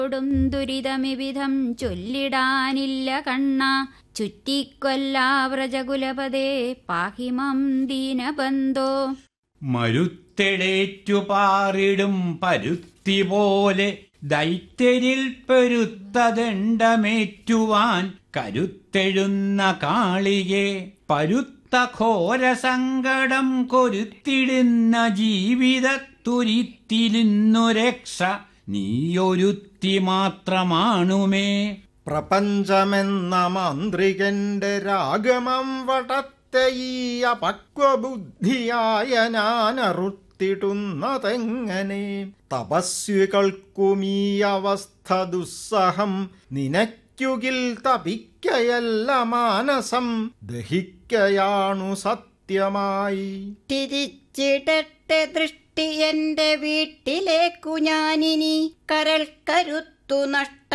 ടും ദുരിതമിവിധം ചൊല്ലിടാനില്ല കണ്ണ ചുറ്റിക്കൊല്ലാ വ്രജകുലപദേ പാഹിമം ദീനബന്ധോ മരുത്തെടേറ്റുപാറിടും പരുത്തി പോലെ ദൈത്യരിൽ പെരുത്തദണ്ഡമേറ്റുവാൻ കരുത്തെഴുന്ന കാളിയെ പരുത്ത ഘോര സങ്കടം കൊരുത്തിടുന്ന ജീവിതത്തുരിത്തിലിന്നു രക്ഷ നീയൊരുത്തി മാത്രമാണുമേ പ്രപഞ്ചമെന്ന മാന്ത്രികന്റെ രാഗമം വടത്തെ ഈ അപക്വബുദ്ധിയായ ഞാൻ അറുത്തിടുന്നതെങ്ങനെ തപസ്വികൾക്കുമീ അവസ്ഥ ദുസ്സഹം നിനയ്ക്കുകിൽ തപിക്കയല്ല മാനസം ദഹിക്കയാണു സത്യമായി തിരിച്ചിടട്ടെ ദൃഷ്ടി എന്റെ വീട്ടിലേക്കു ഞാനിനി കരൾ കരുത്തു നഷ്ട